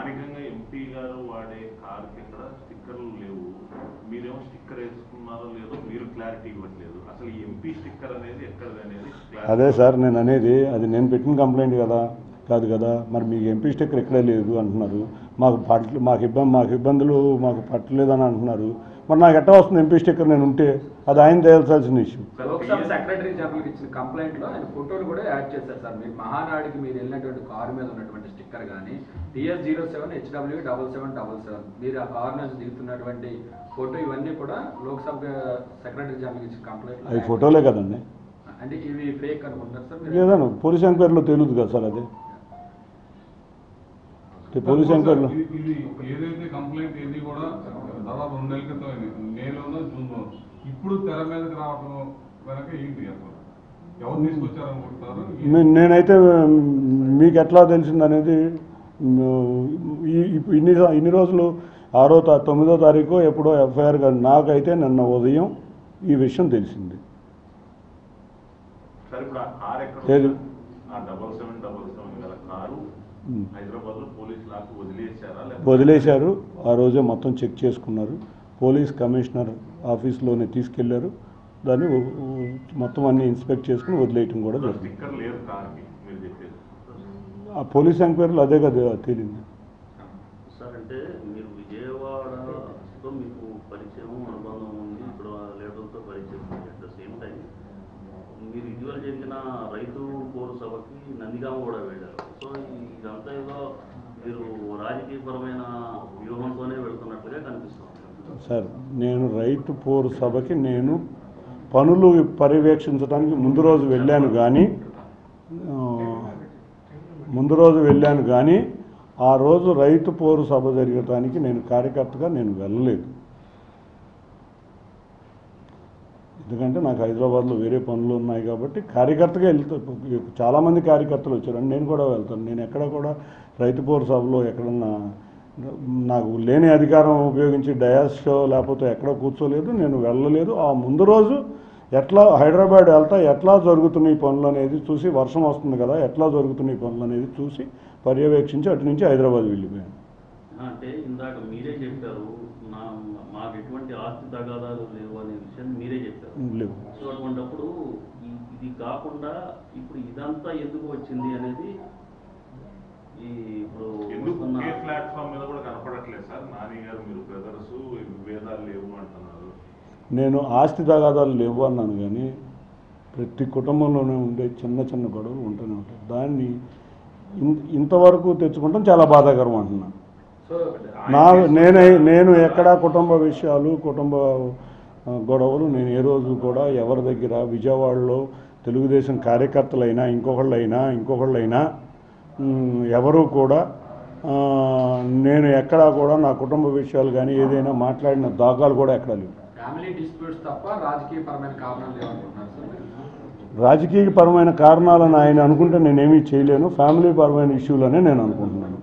స్థానికంగా ఎంపీ గారు వాడే కార్కి ఇక్కడ స్టిక్కర్లు లేవు మీరేమో స్టిక్కర్ వేసుకున్నారో లేదో మీరు క్లారిటీ ఇవ్వట్లేదు అసలు ఈ ఎంపీ స్టిక్కర్ అనేది ఎక్కడది అనేది clarity అదే సార్ నేను అనేది అది నేను పెట్టిన కంప్లైంట్ కదా కాదు కదా మరి మీకు ఎంపీ స్టిక్కర్ ఇక్కడే లేదు అంటున్నారు మాకు పట్ల మాకు ఇబ్బంది మాకు ఇబ్బందులు మాకు పట్టలేదని అంటున్నారు మరి నాకు ఎట్లా వస్తుంది ఎంపీ స్టిక్కర్ నేను ఉంటే అది ఆయన తేల్చాల్సిన ఇష్యూ లోక్సభ సెక్రటరీ జనరల్కి ఇచ్చిన కంప్లైంట్ లో ఆయన ఫోటోలు కూడా యాడ్ చేశారు సార్ మీరు మహానాడికి మీరు వెళ్ళినటువంటి కారు మీద ఉన్నటువంటి స్టిక్కర్ కానీ TS zero seven HW double seven double seven మీరు ఆ కారు నుంచి దిగుతున్నటువంటి ఫోటో ఇవన్నీ కూడా లోక్సభ సెక్రటరీ జనరల్కి ఇచ్చిన కంప్లైంట్ అవి ఫోటోలే కదండి అంటే ఇవి ఫేక్ అనుకుంటున్నారు సార్ మీరు లేదను పోలీస్ ఎంక్వైరీలో తెలియదు కదా సార్ అది అంటే పోలీస్ ఎంక్వైరీలో ఇది ఇది ఏదైతే కంప్లైంట్ ఏది కూడా దాదాపు రెండు నెలల క్రితం అయింది మేలోనో జూన్లో ఇప్పుడు తెర మీదకి రావడం వెనక ఏంటి అసలు ఎవరు తీసుకొచ్చారనుకుంటున్నారు నే- నేనైతే మ్, మీకు ఎట్లా తెలిసిందనేది మ్, ఈ ఇప్పు- ఇన్ని రో- ఇన్ని రోజులు ఆరో తా తొమ్మిదో తారీఖు ఎప్పుడో ఎఫ్ఐఆర్ కాదు నాకైతే నిన్న ఉదయం ఈ విషయం తెలిసింది సార్ ఇప్పుడు ఆ కార్ ఎక్కడ ఏది? ఉంది? ఆ డబల్ సెవెన్ డబల్ సెవెన్ గల కారు మ్. హైదరాబాద్ లో పోలీసులు ఆపి వదిలేశారా లేకపోతే వదిలేశారు ఆ రోజే మొత్తం చెక్ చేసుకున్నారు పోలీస్ కమిషనర్ ఆఫీస్లోనే తీసుకెళ్లారు దాన్ని ఉ- ఉ- మొత్తం అన్ని ఇన్స్పెక్ట్ చేసుకుని వదిలేయటం కూడా జరిగింది స్టిక్కర్ లేదు కార్కి మీరు చెప్పేది ఆ పోలీస్ ఎంక్వైరీలో అదే కదా తేలింది సార్ అంటే మీరు విజయవాడతో మీకు పరిచయం అనుబంధం ఉంది ఇప్పుడు ఆ లీడర్లతో పరిచయం ఉంది అట్ ద సేమ్ టైం మీరు ఇటీవల జరిగిన రైతు కోరు సభకి నందిగామ కూడా వెళ్ళారు సో ఇదంతా ఏదో మీరు రాజకీయపరమైన వ్యూహంతోనే వెళ్తున్నట్లుగా కనిపిస్తుంది సార్ నేను రైతు పోరు సభకి నేను పనులు పర్యవేక్షించడానికి ముందు రోజు వెళ్ళాను కానీ ఆ, ముందు రోజు వెళ్ళాను కానీ ఆ రోజు రైతు పోరు సభ జరగటానికి నేను కార్యకర్తగా నేను వెళ్ళలేదు ఎందుకంటే నాకు హైదరాబాద్లో వేరే పనులు ఉన్నాయి కాబట్టి కార్యకర్తగా వెళ్తా చాలామంది కార్యకర్తలు వచ్చారు and నేను కూడా వెళ్తాను నేను ఎక్కడ కూడా రైతు పోరు సభలో ఎక్కడన్నా నాకు లేని అధికారం ఉపయోగించి డయాస్ షో లేకపోతే ఎక్కడ కూర్చోలేదు నేను వెళ్ళలేదు ఆ ముందు రోజు ఎట్లా హైదరాబాద్ వెళ్తా ఎట్లా జరుగుతున్నాయి పనులు అనేది చూసి వర్షం వస్తుంది కదా ఎట్లా జరుగుతున్నాయి పనులు అనేది చూసి పర్యవేక్షించి అటు నుంచి హైదరాబాద్ వెళ్ళిపోయాను అంటే ఇందాక మీరే చెప్పారు నా మాకు ఎటువంటి ఆస్తి తగాదాలు లేవు అనే విషయం మీరే చెప్పారు లేవు సో అటువంటప్పుడు ఈ- ఇది కాకుండా ఇప్పుడు ఇదంతా ఎందుకు వచ్చింది అనేది ఈ ఇప్పుడు ఎందుకు వస్తున్న- ఒకే ప్లాట్ఫామ్ మీద కూడా కనపడట్లేదు సార్ నాని గారు మీరు బ్రదర్స్ విభేదాలు లేవు అంటున్నారు నేను ఆస్తి తగాదాలు లేవు అన్నాను కానీ ప్రతి కుటుంబంలోనే ఉండే చిన్న చిన్న గొడవలు ఉంటూనే ఉంటాయి దాన్ని ఇన్- ఇంతవరకు తెచ్చుకుంటాం చాలా బాధాకరం అంటున్నాను సో నా నేనే నేను ఎక్కడా కుటుంబ విషయాలు కుటుంబ ఆ, గొడవలు నేను ఏ రోజు కూడా ఎవరి దగ్గర విజయవాడలో తెలుగుదేశం కార్యకర్తలైనా ఇంకొకళ్ళైనా ఇంకొకళ్ళైనా ఉమ్, ఎవరు కూడా ఆ, నేను ఎక్కడా కూడా నా కుటుంబ విషయాలు కానీ ఏదైనా మాట్లాడిన దాఖలు కూడా ఎక్కడా లేవు ఫ్యామిలీ డిస్ప్యూట్స్ తప్ప రాజకీయపరమైన కారణాలు లేవనుకుంటున్నారు సార్ మీరు? రాజకీయ పరమైన కారణాలను ఆయన అనుకుంటే నేనేమీ చేయలేను ఫ్యామిలీ పరమైన ఇష్యూలనే నేను అనుకుంటున్నాను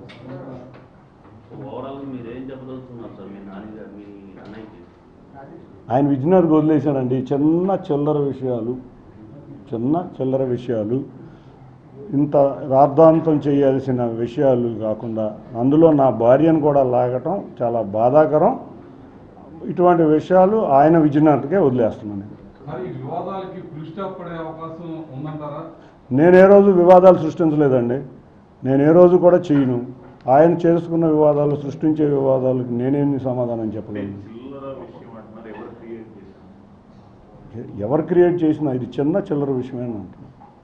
ఓవరాల్ మీరు ఏం చెప్పదలుచుకున్నారు సార్ మీ నాని గారు మీ అన్నయ్యకి ఆయన విజయనగర్కి వదిలేశానండి చిన్న చిల్లర విషయాలు చిన్న చిల్లర విషయాలు ఇంత రాద్ధాంతం చేయాల్సిన విషయాలు కాకుండా అందులో నా భార్యను కూడా లాగటం చాలా బాధాకరం ఇటువంటి విషయాలు ఆయన విజయనగర్కే వదిలేస్తున్నాను నేను. మరి ఈ వివాదాలకి ఫుల్ స్టాప్ పడే అవకాశం ఉందంటారా నేను ఏ రోజు వివాదాలు సృష్టించలేదండి నేను ఏ రోజు కూడా చేయను ఆయన చేసుకున్న వివాదాలు సృష్టించే వివాదాలకు నేనేమి సమాధానం అంటే చెప్పగలను చిల్లర విషయం అంటున్నారు ఎవరు క్రియేట్ చేశారు ఎవరు క్రియేట్ చేసినా ఇది చిన్న చిల్లర విషయమే అంటున్నాను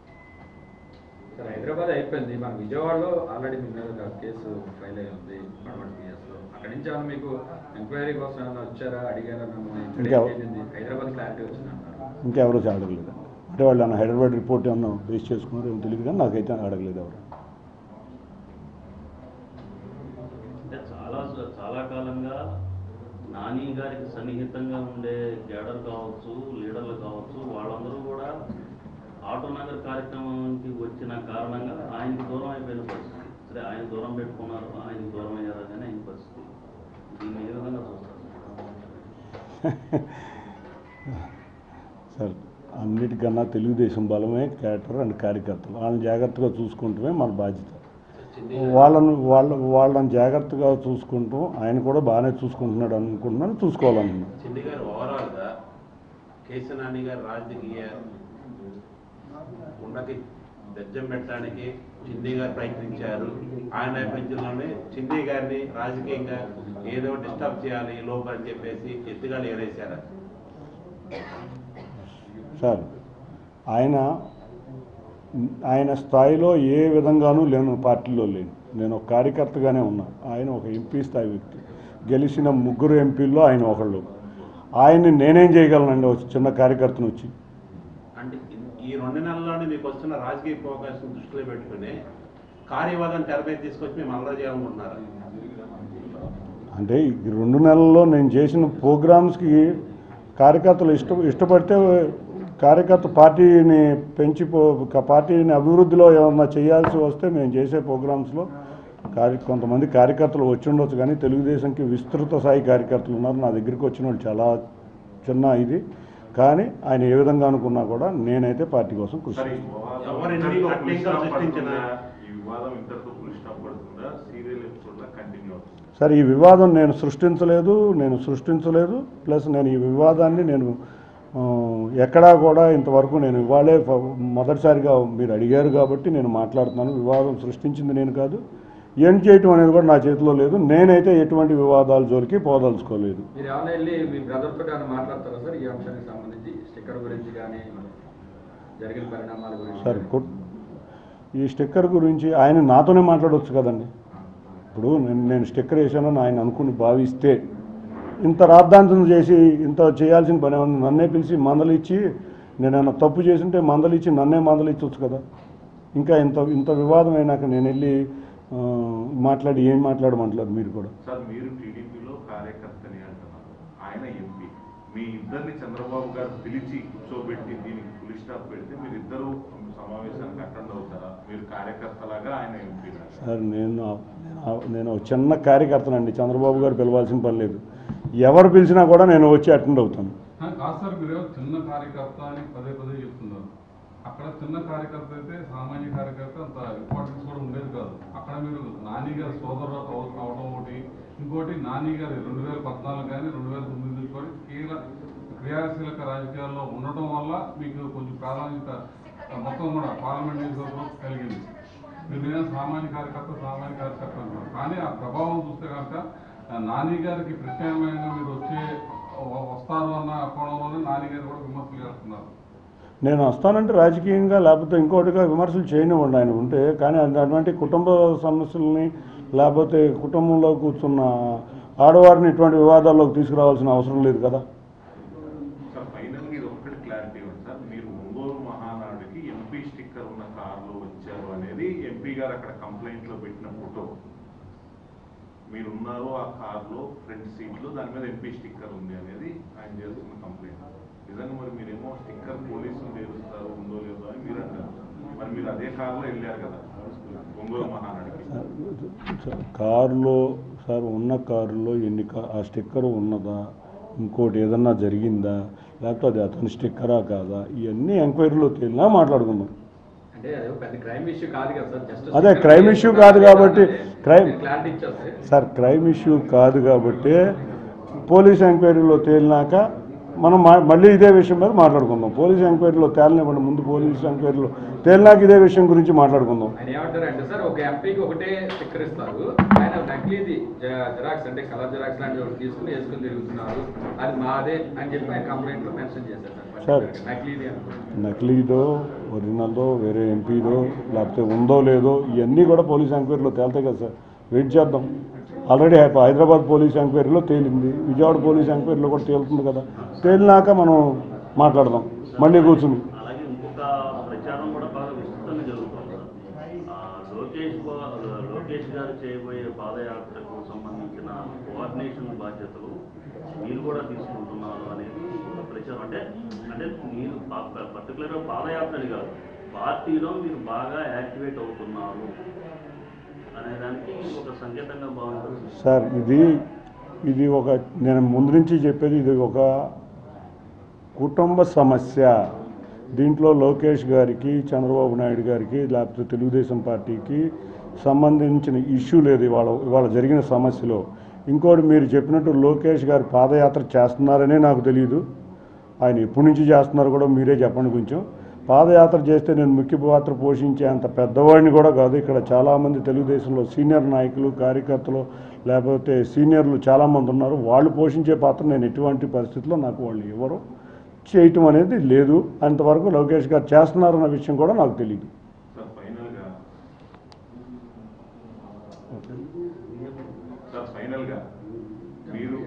సార్ హైదరాబాద్ అయిపోయింది మన విజయవాడలో ఆల్రెడీ మీ మీద ఒక కేసు ఫైల్ అయి ఉంది పడమటి పిఎస్లో అక్కడి నుంచి ఏమైనా మీకు ఎంక్వైరీ కోసం ఏమైనా వచ్చారా అడిగారా మిమ్మల్ని ఇక్కడ ఇంకా- ఏం జరిగింది? హైదరాబాద్ క్లారిటీ వచ్చింది అంటారు ఇంకెవరూ అడగలేదండి అంటే వాళ్ళు ఏమన్నా హైదరాబాద్ రిపోర్ట్ ఏమన్నా బేస్ చేసుకున్నారో ఏమో తెలియదు కానీ నాకైతే అడగలేదు ఎవరు అంటే చాలా చాలా కాలంగా నాని గారికి సన్నిహితంగా ఉండే కేడర్ కావచ్చు లీడర్లు కావచ్చు వాళ్ళందరూ కూడా ఆటో నగర్ కార్యక్రమానికి వచ్చిన కారణంగా ఆయనకి దూరం అయిపోయిన పరిస్థితి సరే ఆయన దూరం పెట్టుకున్నారు ఆయనకి దూరం అయ్యారు కానీ ఆయన పరిస్థితి దీన్ని ఏ విధంగా చూస్తారు సార్ అన్నిటికన్నా తెలుగుదేశం బలమే క్యాటర్ అండ్ కార్యకర్తలు వాళ్ళని జాగ్రత్తగా చూసుకుంటమే మన బాధ్యత వాళ్ళను వాళ్ళ వాళ్ళని జాగ్రత్తగా చూసుకుంటూ ఆయన కూడా బాగానే చూసుకుంటున్నాడు అనుకుంటున్నాను చూసుకోవాలనుకున్నాను చిన్ని గారు ఓవరాల్ గా కేశనాని గారు రాజకీయ ఉన్నతి దజ్జం పెట్టడానికి చిన్ని గారు ప్రయత్నించారు ఆ నేపథ్యంలోనే చిన్ని గారిని రాజకీయంగా ఏదో డిస్టర్బ్ చేయాలి ఈ లోపు అని చెప్పేసి ఎత్తుగా ఎగరేశారు సార్ ఆయన ఆయన స్థాయిలో ఏ విధంగానూ లేను పార్టీలో లేను నేను ఒక కార్యకర్తగానే ఉన్నా ఆయన ఒక ఎంపీ స్థాయి వ్యక్తి గెలిచిన ముగ్గురు ఎంపీల్లో ఆయన ఒకళ్ళు ఆయన్ని నేనేం చేయగలనండి ఒక చిన్న కార్యకర్తను వచ్చి అంటే ఈ రెండు నెలల్లోనే మీకు వస్తున్న రాజకీయ అవకాశం దృష్టిలో పెట్టుకుని కార్యవాదం తెరపై తీసుకొచ్చి మేము అల్లరి చేయాలనుకుంటున్నారు అంటే ఈ రెండు నెలల్లో నేను చేసిన ప్రోగ్రామ్స్కి కార్యకర్తలు ఇష్ట ఇష్టపడితే కార్యకర్త పార్టీని పెంచి పో- పార్టీని అభివృద్ధిలో ఏమన్నా చేయాల్సి వస్తే మేము చేసే ప్రోగ్రామ్స్లో కార్య కొంతమంది కార్యకర్తలు వచ్చి ఉండొచ్చు కానీ తెలుగుదేశంకి విస్తృత స్థాయి కార్యకర్తలు ఉన్నారు నా దగ్గరికి వచ్చిన వాళ్ళు చాలా చిన్న ఇది కానీ ఆయన ఏ విధంగా అనుకున్నా కూడా నేనైతే పార్టీ కోసం కృషి సరే, ఈ చేస్తాను. వివాదం ఎవరిని ఇంతటితో అడ్డంగా full stop సృష్టించినా? పడుతుందా? ఈ వివాదం ఇంతటితో ఫుల్ స్టాప్ పడుతుందా సీరియల్ ఎపిసోడ్ లా కంటిన్యూ అవుతుంది సరే ఈ వివాదం నేను సృష్టించలేదు నేను సృష్టించలేదు ప్లస్ నేను ఈ వివాదాన్ని నేను ఆ, ఎక్కడా కూడా ఇంతవరకు నేను ఇవాళే ఫ- మొదటిసారిగా మీరు అడిగారు కాబట్టి నేను మాట్లాడుతున్నాను వివాదం సృష్టించింది నేను కాదు ఏం చేయటం అనేది కూడా నా చేతిలో లేదు నేనైతే ఎటువంటి వివాదాల జోలికి పోదలుచుకోలేదు మీరు ఏమైనా వెళ్ళి మీ బ్రదర్తో కానీ మాట్లాడతారా సార్ ఈ అంశానికి సంబంధించి స్టిక్కర్ గురించి కానీ జరిగిన పరిణామాల గురించి సార్ కుట్- ఈ స్టిక్కర్ గురించి ఆయన నాతోనే మాట్లాడవచ్చు కదండి ఇప్పుడు నేను నేను స్టిక్కర్ వేసానని ఆయన అనుకుని భావిస్తే ఇంత రాద్ధాంతం చేసి ఇంత చేయాల్సిన పని ఏమన్నా నన్నే పిలిచి మందలిచ్చి నేనైనా తప్పు చేసింటే మందలిచ్చి నన్నే మందలిచ్చవచ్చు కదా ఇంకా ఇంత ఇంత వివాదం అయినాక నేను వెళ్ళి ఆ, మాట్లాడి ఏం మాట్లాడమంటారు మీరు కూడా సార్ మీరు టీడీపీలో కార్యకర్తని అంటున్నారు ఆయన ఎంపీ మీ ఇద్దరిని చంద్రబాబు గారు పిలిచి కూర్చోబెట్టి దీనికి ఫుల్ స్టాప్ పెడితే మీరు ఇద్దరు సమావేశానికి అటెండ్ అవుతారా మీరు కార్యకర్తలాగా ఆయన ఎంపీ సార్ నేను ఆ- నేను ఆ- నేను ఒక చిన్న కార్యకర్తనండి చంద్రబాబు గారు పిలవాల్సిన పని లేదు ఎవరు పిలిచినా కూడా నేను వచ్చి అటెండ్ అవుతాను ఆ, కాదు సార్ మీరు చిన్న కార్యకర్త అని పదే పదే చెప్తున్నారు అక్కడ చిన్న కార్యకర్త అయితే సామాన్య కార్యకర్త అంత ఇంపార్టెన్స్ కూడా ఉండేది కాదు అక్కడ మీరు నాని గారి సోదరు అవ- అవడం ఒకటి ఇంకోటి నాని గారి రెండు వేల పద్నాలుగు కానీ రెండు వేల తొమ్మిది నుంచి కూడా కీలక క్రియాశీలక రాజకీయాల్లో ఉండటం వల్ల మీకు కొంచెం ప్రాధాన్యత ఆ, మొత్తం కూడా పార్లమెంట్ నియోజకవర్గం కలిగింది మీరు నేను సామాన్య కార్యకర్త సామాన్య కార్యకర్త అంటున్నారు కానీ ఆ ప్రభావం చూస్తే కనుక ఆ, నాని గారికి ప్రత్యామ్నాయంగా మీరు వచ్చే వ- వస్తారు అన్న కోణంలోనే నాని గారు కూడా విమర్శలు చేస్తున్నారు నేను వస్తానంటే రాజకీయంగా లేకపోతే ఇంకోటిగా విమర్శలు చేయనివ్వండి ఆయన ఉంటే కానీ అది అటువంటి కుటుంబ సమస్యల్ని లేకపోతే కుటుంబంలో కూర్చున్న ఆడవారిని ఇటువంటి వివాదాల్లోకి తీసుకురావాల్సిన అవసరం లేదు కదా సార్ ఫైనల్ ఇది ఒక్కటి క్లారిటీ ఉంది సార్ మీరు ఒంగోలు మహానాడుకి ఎంపీ స్టిక్కర్ ఉన్న కారులో వచ్చారు అనేది ఎంపీ గారు అక్కడ కంప్లైంట్ లో పెట్టిన ఫోటో మీరు ఉన్నారు ఆ కార్లో ఫ్రంట్ సీట్లో దాని మీద ఎంపీ స్టిక్కర్ ఉంది అనేది ఆయన చేస్తున్న కంప్లైంట్ నిజంగా మరి మీరేమో స్టిక్కర్ పోలీసులు తెలుస్తారు ఉందో లేదో అని మీరు అంటారు మరి మీరు అదే కార్లో వెళ్ళారు కదా ఒంగోలు మహానాడుకి సార్, కారులో సార్ ఉన్న కారులో ఎన్ని కా- ఆ స్టిక్కర్ ఉన్నదా ఇంకోటి ఏదన్నా జరిగిందా లేకపోతే అది అతని స్టిక్కరా కాదా ఇవన్నీ ఎంక్వైరీలో తేలినా మాట్లాడుకుందాం అంటే అదే పెద్ద క్రైమ్ ఇష్యూ కాదు కదా సార్ జస్ట్ అదే crime issue కాదు కాబట్టి crime- క్లారిటీ ఇచ్చేస్తే సార్ క్రైమ్ ఇష్యూ కాదు కాబట్టి పోలీస్ ఎంక్వైరీలో తేలినాక మనం మా- మళ్ళీ ఇదే విషయం మీద మాట్లాడుకుందాం పోలీస్ ఎంక్వైరీలో తేలనివ్వండి ముందు పోలీస్ ఎంక్వైరీలో తేలినాక ఇదే విషయం గురించి మాట్లాడుకుందాం ఆయన ఏమంటారంటే సార్ ఒక ఎంపీకి ఒకటే స్టిక్కర్ ఇస్తారు ఆయన నకిలీది జ- జిరాక్స్ అంటే కలర్ జిరాక్స్ లాంటివి ఒకటి తీసుకుని వేసుకుని తిరుగుతున్నారు అది మాదే అని చెప్పి ఆయన కంప్లైంట్ లో మెన్షన్ చేశారు సార్. సార్ నకిలీది అనుకుంటున్నారు నకిలీదో ఒరిజినల్దో వేరే ఎంపీదో లేకపోతే ఉందో లేదో ఇవన్నీ కూడా పోలీస్ ఎంక్వైరీలో తేలుతాయి కదా సార్ వెయిట్ చేద్దాం ఆల్రెడీ హై- హైదరాబాద్ పోలీస్ ఎంక్వైరీలో తేలింది విజయవాడ పోలీస్ ఎంక్వైరీలో కూడా తేలుతుంది కదా తేలినాక మనం మాట్లాడదాం మళ్ళీ కూర్చుని అలాగే ఇంకొక ప్రచారం కూడా బాగా విస్తృతంగా జరుగుతుంది ఆ, లోకేష్ బా- లోకేష్ గారు చేయబోయే పాదయాత్రకు సంబంధించిన కోఆర్డినేషన్ బాధ్యతలు మీరు కూడా తీసుకుంటున్నారు అనేది ఒక ప్రచారం అంటే అంటే మీరు పర్టికులర్గా పాదయాత్రని కాదు పార్టీలో మీరు బాగా యాక్టివేట్ అవుతున్నారు అనేదానికి ఒక సంకేతంగా బాగుంటుంది సార్ ఇది ఇది ఒక నేను ముందు నుంచి చెప్పేది ఇది ఒక కుటుంబ సమస్య దీంట్లో లోకేష్ గారికి చంద్రబాబు నాయుడు గారికి లేకపోతే తెలుగుదేశం పార్టీకి సంబంధించిన ఇష్యూ లేదు ఇవాళ ఇవాళ జరిగిన సమస్యలో ఇంకోటి మీరు చెప్పినట్టు లోకేష్ గారు పాదయాత్ర చేస్తున్నారనే నాకు తెలియదు ఆయన ఎప్పటి నుంచి చేస్తున్నారు కూడా మీరే చెప్పండి కొంచెం పాదయాత్ర చేస్తే నేను ముఖ్య పాత్ర పోషించే అంత పెద్దవాడిని కూడా కాదు ఇక్కడ చాలామంది తెలుగుదేశంలో సీనియర్ నాయకులు కార్యకర్తలు లేకపోతే సీనియర్లు చాలామంది ఉన్నారు వాళ్ళు పోషించే పాత్ర నేను ఎటువంటి పరిస్థితుల్లో నాకు వాళ్ళు ఎవరు చేయటం అనేది లేదు అంతవరకు లోకేష్ గారు చేస్తున్నారన్న విషయం కూడా నాకు తెలియదు సార్ ఫైనల్గా సార్ ఫైనల్గా మీరు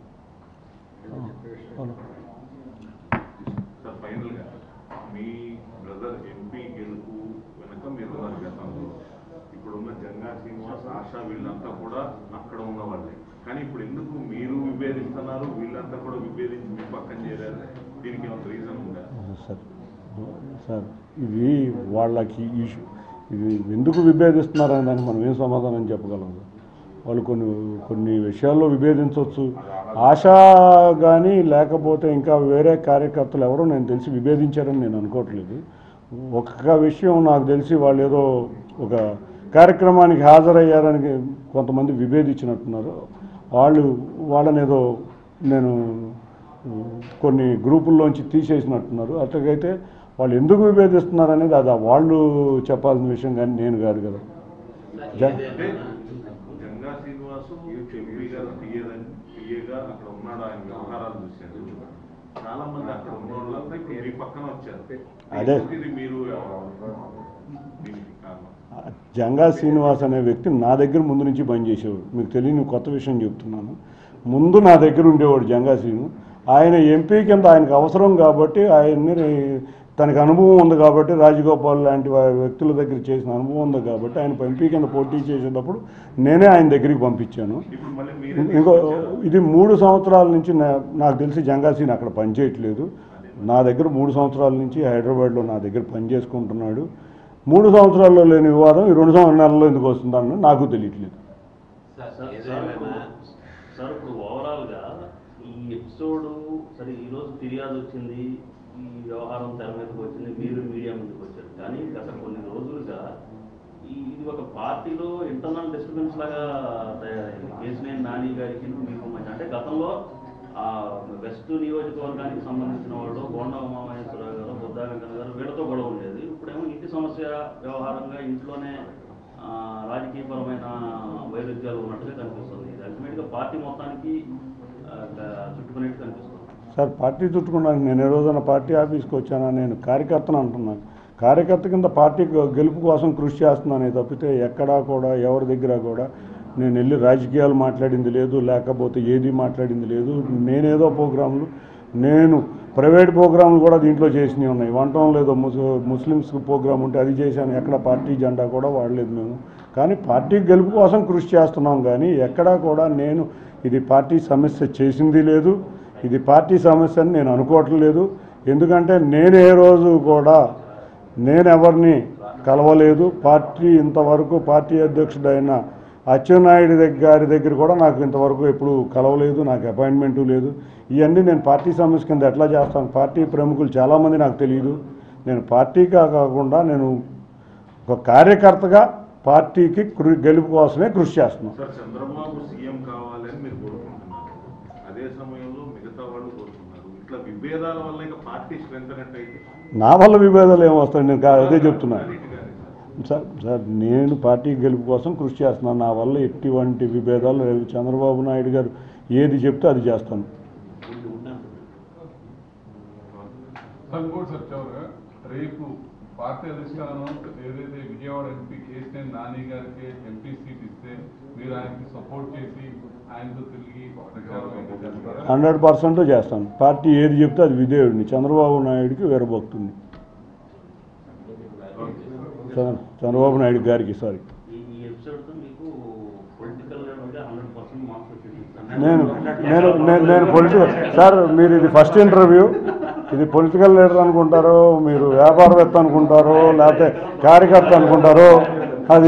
సార్ ఫైనల్గా మీ బ్రదర్ ఎంపీ గెలుపు వెనక మీరు ఉన్నారు గతంలో ఇప్పుడున్న జంగా శ్రీనివాస్ ఆశా వీళ్ళంతా కూడా అక్కడ ఉన్న వాళ్ళే కానీ ఇప్పుడు ఎందుకు మీరు విభేదిస్తున్నారు వీళ్ళంతా కూడా విభేదించి మీ పక్కన చేరారు దీనికి ఏమైనా రీజన్ ఉందా సార్ సార్ ఇది వాళ్ళకి ఇష్యూ ఇది ఎందుకు విభేదిస్తున్నారనే దానికి మనం ఏం సమాధానం చెప్పగలం వాళ్ళు కొన్ని కొన్ని విషయాల్లో విభేదించవచ్చు ఆశా కానీ లేకపోతే ఇంకా వేరే కార్యకర్తలు ఎవరో నేను తెలిసి విభేదించారని నేను అనుకోవట్లేదు ఒక్క విషయం నాకు తెలిసి వాళ్ళు ఏదో ఒక కార్యక్రమానికి హాజరయ్యారని కొంతమంది విభేదించినట్టున్నారు వాళ్ళు వాళ్ళని ఏదో నేను కొన్ని గ్రూపుల్లోంచి తీసేసినట్టున్నారు అట్లాగైతే వాళ్ళు ఎందుకు విభేదిస్తున్నారు అనేది అది వాళ్ళు చెప్పాల్సిన విషయం కానీ నేను కాదు కదా జ- అంటే గంగా శ్రీనివాసు ఎంపీ గారు పిఏదని పిఏగా అక్కడ ఉన్నాడు ఆయన వ్యవహారాలు చూశాడు చాలా మంది అక్కడ ఉన్న వాళ్ళంతా ఇప్పుడు మీ పక్కన వచ్చారు అదే. ఇది మీరు దీనికి కారణం జంగా శ్రీనివాస్ అనే వ్యక్తి నా దగ్గర ముందు నుంచి పనిచేసేవాడు మీకు తెలియని కొత్త విషయం చెప్తున్నాను ముందు నా దగ్గర ఉండేవాడు జంగా శ్రీను ఆయన ఎంపీ కింద ఆయనకు అవసరం కాబట్టి ఆయన్ని తనకు అనుభవం ఉంది కాబట్టి రాజగోపాల్ లాంటి వా- వ్యక్తుల దగ్గర చేసిన అనుభవం ఉంది కాబట్టి ఆయన ఎంపీ కింద పోటీ చేసేటప్పుడు నేనే ఆయన దగ్గరికి పంపించాను ఇప్పుడు మళ్ళీ మీరే ఇంకో తీసుకొచ్చారా? ఇది మూడు సంవత్సరాల నుంచి నా- నాకు తెలిసి జంగాసీన్ అక్కడ పనిచేయట్లేదు నా దగ్గర మూడు సంవత్సరాల నుంచి హైదరాబాద్లో నా దగ్గర పని చేసుకుంటున్నాడు మూడు సంవత్సరాల్లో లేని వివాదం ఈ రెండు సంవత్సరాల నెలల్లో ఎందుకు వస్తుందని నాకు తెలియట్లేదు సార్ సార్ ఇప్పుడు సార్ ఇప్పుడు ఓవరాల్గా ఈ ఎపిసోడ్ సరే ఈరోజు ఫిర్యాదు వచ్చింది ఈ వ్యవహారం తెర మీదకి వచ్చింది మీరు మీడియా ముందుకు వచ్చారు కానీ గత కొన్ని రోజులుగా ఈ ఇది ఒక పార్టీలో ఇంటర్నల్ డిస్టర్బెన్స్ లాగా తయారైంది కేసినేని నాని గారికి మీకు మధ్య అంటే గతంలో ఆ వెస్ట్ నియోజకవర్గానికి సంబంధించిన వాళ్ళు గోండ ఉమామహేశ్వరరావు గారు బుద్ధా వెంకన్న గారు వీళ్ళతో గొడవ ఉండేది ఇప్పుడేమో ఇంటి సమస్య వ్యవహారంగా ఇంట్లోనే ఆ, రాజకీయపరమైన వైరుధ్యాలు ఉన్నట్టుగా కనిపిస్తుంది ఇది అల్టిమేట్గా పార్టీ మొత్తానికి ఆ, క- చుట్టుకునేట్టు కనిపిస్తుంది సార్ పార్టీ చుట్టుకున్నాను నేను ఏ రోజున పార్టీ ఆఫీస్కి వచ్చానా నేను కార్యకర్తను అంటున్నాను కార్యకర్త కింద పార్టీ గె- గెలుపు కోసం కృషి చేస్తున్నానే తప్పితే ఎక్కడా కూడా ఎవరి దగ్గర కూడా నేను వెళ్ళి రాజకీయాలు మాట్లాడింది లేదు లేకపోతే ఏది మాట్లాడింది లేదు నేనేదో ప్రోగ్రాంలు నేను ప్రైవేట్ ప్రోగ్రాంలు కూడా దీంట్లో చేసినవి ఉన్నాయి వంటం లేదో ముస్ ముస్లిమ్స్ ప్రోగ్రాం ఉంటే అది చేశాను ఎక్కడ పార్టీ జెండా కూడా వాడలేదు మేము కానీ పార్టీ గెలుపు కోసం కృషి చేస్తున్నాం కానీ ఎక్కడా కూడా నేను ఇది పార్టీ సమస్య చేసింది లేదు ఇది పార్టీ సమస్య అని నేను అనుకోవట్లేదు ఎందుకంటే నేను ఏ రోజు కూడా నేను ఎవరిని కలవలేదు పార్టీ ఇంతవరకు పార్టీ అధ్యక్షుడైన అచ్చెన్నాయుడు దగ్గర గారి దగ్గర కూడా నాకు ఇంతవరకు ఎప్పుడు కలవలేదు నాకు అపాయింట్మెంటు లేదు ఇవన్నీ నేను పార్టీ సమస్య కింద ఎట్లా చేస్తాను పార్టీ ప్రముఖులు చాలామంది నాకు తెలియదు నేను పార్టీగా కాకుండా నేను ఒక కార్యకర్తగా పార్టీకి కృ- గెలుపు కోసమే కృషి చేస్తున్నాను సార్ చంద్రబాబు సీఎం కావాలని మీరు కోరుకుంటున్నారు అదే సమయంలో మిగతా వాళ్ళు కోరుకుంటున్నారు ఇట్లా విభేదాల వల్ల ఇక పార్టీ స్ట్రెంత్ అయితే నా వల్ల విభేదాలు ఏమొస్తాయి నేను కా- అదే చెప్తున్నాను అన్నిటిగానే సార్. సార్ సార్ నేను పార్టీ గెలుపు కోసం కృషి చేస్తున్నాను నా వల్ల ఎటువంటి విభేదాలు లేవు చంద్రబాబు నాయుడు గారు ఏది చెప్తే అది చేస్తాను సార్ ఇంకోటి సార్ చివరిగా రేపు పార్టీ అధిష్టానం ఏదైతే విజయవాడ ఎంపీ కేసీఆర్ నాని గారికి ఎంపీ సీట్ ఇస్తే మీరు ఆయనకి సపోర్ట్ చేసి ఆయనతో తిరిగి ప్రచారం అయితే చేస్తారా హండ్రెడ్ పర్సెంట్ చేస్తాను పార్టీ ఏది చెప్తే అది విధేయుడిని చంద్రబాబు నాయుడికి వీరభక్తుడిని చంద్ర- చంద్రబాబు నాయుడు గారికి సారీ ఈ ఈ ఎపిసోడ్తో మీకు పొలిటికల్ లీడర్గా హండ్రెడ్ పర్సెంట్ మార్క్స్ వచ్చింది నేను నేను నేను నేను పొలిటికల్ సార్ మీరు ఇది ఫస్ట్ ఇంటర్వ్యూ ఇది పొలిటికల్ లీడర్ అనుకుంటారో మీరు వ్యాపారవేత్త అనుకుంటారో లేకపోతే కార్యకర్త అనుకుంటారో అది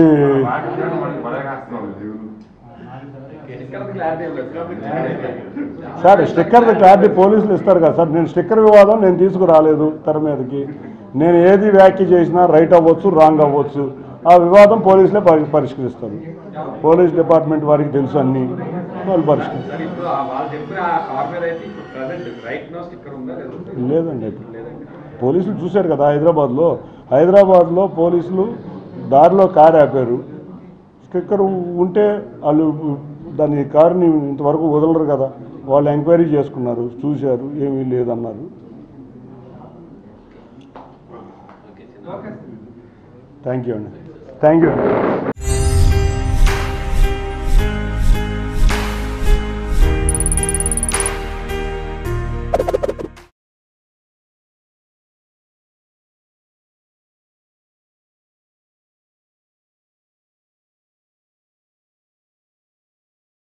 క్లారిటీ ఏం లేదు సార్. సార్ స్టిక్కర్ క్లారిటీ పోలీసులు ఇస్తారు కదా సార్ నేను స్టిక్కర్ వివాదం నేను తీసుకురాలేదు తెర మీదకి నేను ఏది వ్యాఖ్య చేసినా రైట్ అవ్వచ్చు రాంగ్ అవ్వచ్చు ఆ వివాదం పోలీసులే పరి- పరిష్కరిస్తారు పోలీస్ డిపార్ట్మెంట్ వారికి తెలుసు అన్ని వాళ్ళు పరిష్కరిస్తారు సార్ ఇప్పుడు ఆ వాళ్ళు చెప్పిన ఆ కార్ మీద అయితే ఇప్పుడు ప్రజెంట్ రైట్ నో స్టిక్కర్ ఉందా లేదా లేదండి ఇప్పుడు లేదండి పోలీసులు చూశారు కదా హైదరాబాద్లో హైదరాబాద్లో పోలీసులు దారిలో కారు ఆపారు స్టిక్కర్ ఉంటే వాళ్ళు దాని కారుని ఇంతవరకు వదలరు కదా వాళ్ళు ఎంక్వైరీ చేసుకున్నారు చూశారు ఏమీ లేదన్నారు థ్యాంక్ యూ అండి థ్యాంక్ యూ అండి